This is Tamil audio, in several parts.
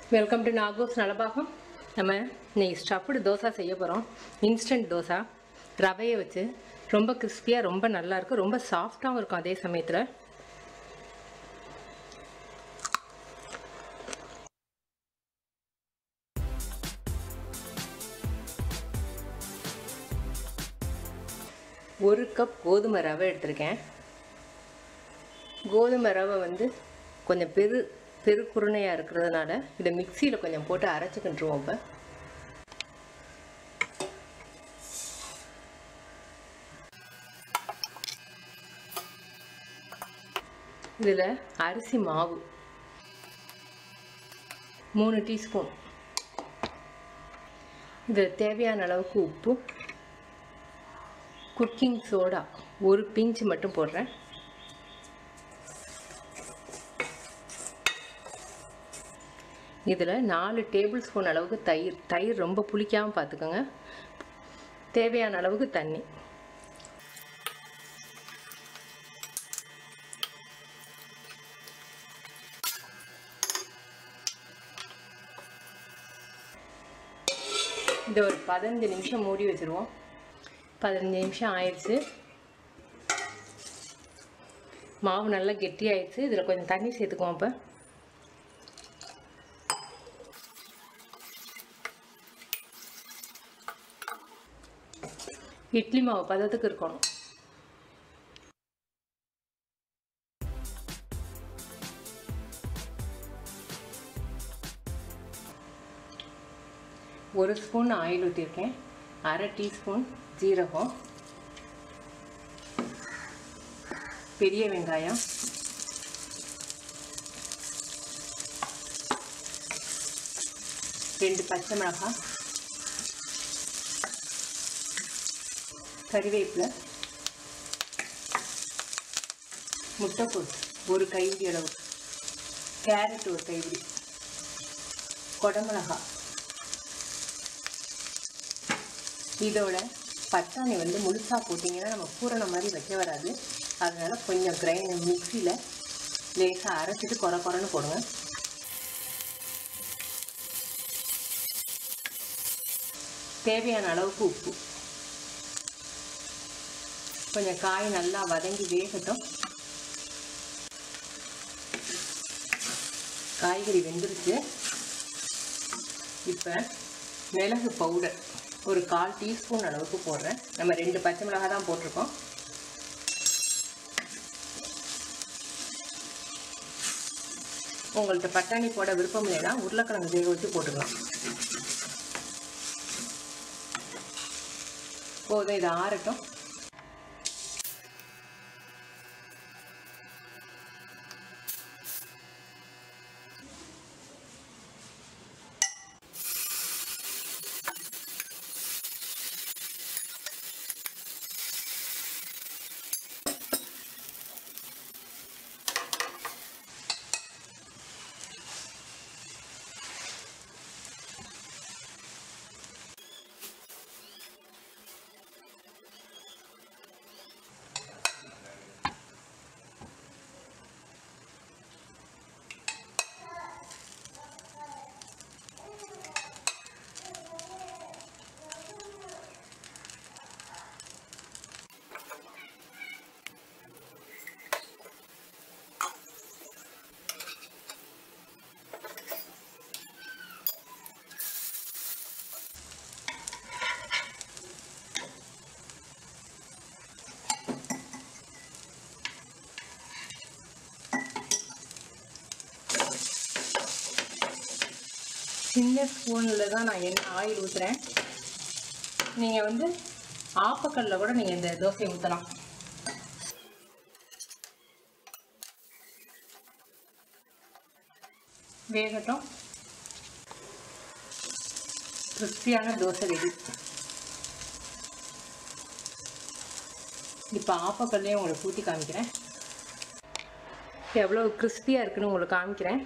வெல்கம் டு நாகோஸ் நலபாகம் நம்ம இன்னைக்கு ஸ்டஃப்டு தோசை செய்ய போகிறோம் இன்ஸ்டன்ட் தோசை ரவையை வச்சு ரொம்ப கிறிஸ்பியாக ரொம்ப நல்லா இருக்கும் ரொம்ப சாஃப்டாகவும் இருக்கும் அதே சமயத்தில் ஒரு கப் கோதுமை ரவை எடுத்திருக்கேன் கோதுமை ரவை வந்து கொஞ்சம் பெரு பெரு குருணையாக இருக்கிறதுனால இதை மிக்சியில் கொஞ்சம் போட்டு அரைச்சிக்கிட்டுருவோம் இப்போ இதில் அரிசி மாவு மூணு டீஸ்பூன் இதில் தேவையான அளவுக்கு உப்பு குக்கிங் சோடா ஒரு பிஞ்சு மட்டும் போடுறேன் இதில் நாலு டேபிள் ஸ்பூன் அளவுக்கு தயிர் தயிர் ரொம்ப புளிக்காமல் பார்த்துக்கோங்க தேவையான அளவுக்கு தண்ணி இதை ஒரு பதினஞ்சு நிமிஷம் மூடி வச்சுருவோம் பதினஞ்சு நிமிஷம் ஆயிடுச்சு மாவு நல்லா கெட்டியாயிடுச்சு இதில் கொஞ்சம் தண்ணி சேர்த்துக்குவோம் இப்போ இட்லி மாவு பதத்துக்கு இருக்கணும் ஒரு ஸ்பூன் ஆயில் ஊற்றிருக்கேன் அரை டீஸ்பூன் ஜீரகம் பெரிய வெங்காயம் ரெண்டு பச்சை மிளகாய் கறிவேப்பிலை முட்டைக்கோஸ் ஒரு கைப்பிடி அளவு கேரட் ஒரு கைப்பிடி கொடமிளகா இதோட பட்டாணி வந்து முழுசாக போட்டிங்கன்னா நம்ம பூரண மாதிரி வைக்க வராது அதனால கொஞ்சம் கிரைண்ட் மிக்சியில் லேசாக அரைச்சிட்டு குறை குறைன்னு போடுங்க தேவையான அளவுக்கு உப்பு கொஞ்சம் காய் நல்லா வதங்கி வேகட்டும் காய்கறி வெந்துருச்சு இப்போ மிளகு பவுடர் ஒரு கால் டீஸ்பூன் அளவுக்கு போடுறேன் நம்ம ரெண்டு பச்சை மிளகாய் தான் போட்டிருக்கோம் உங்கள்கிட்ட பட்டாணி போட விருப்பம் இல்லைன்னா உருளைக்கிழங்கு வேக வச்சு போட்டுக்கலாம் போதும் இதை ஆறட்டும் சின்ன ஸ்பூனில் தான் நான் என்ன ஆயில் ஊற்றுறேன் நீங்கள் வந்து ஆப்பக்கல்லில் கூட நீங்கள் இந்த தோசையை ஊற்றலாம் வேகட்டும் கிறிஸ்பியான தோசை ரெடி இப்போ ஆப்பக்கல்லையும் உங்களுக்கு ஊற்றி காமிக்கிறேன் எவ்வளோ கிறிஸ்பியாக இருக்குன்னு உங்களுக்கு காமிக்கிறேன்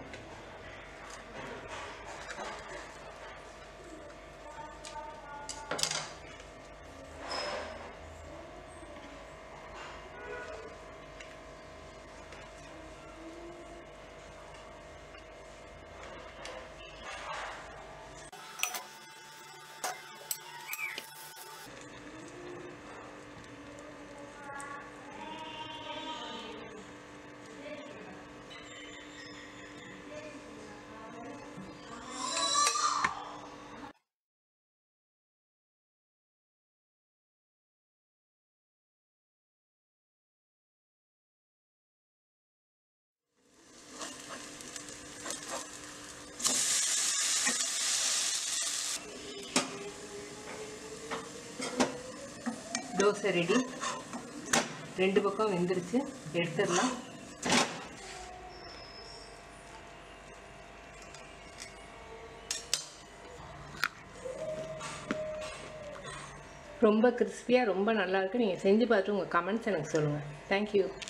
தோசை ரெடி ரெண்டு பக்கம் வெந்துருச்சு எடுத்துடலாம் ரொம்ப கிறிஸ்பியாக ரொம்ப நல்லாயிருக்கு நீங்கள் செஞ்சு பார்த்துட்டு உங்கள் கமெண்ட்ஸ் எனக்கு சொல்லுங்கள் தேங்க்யூ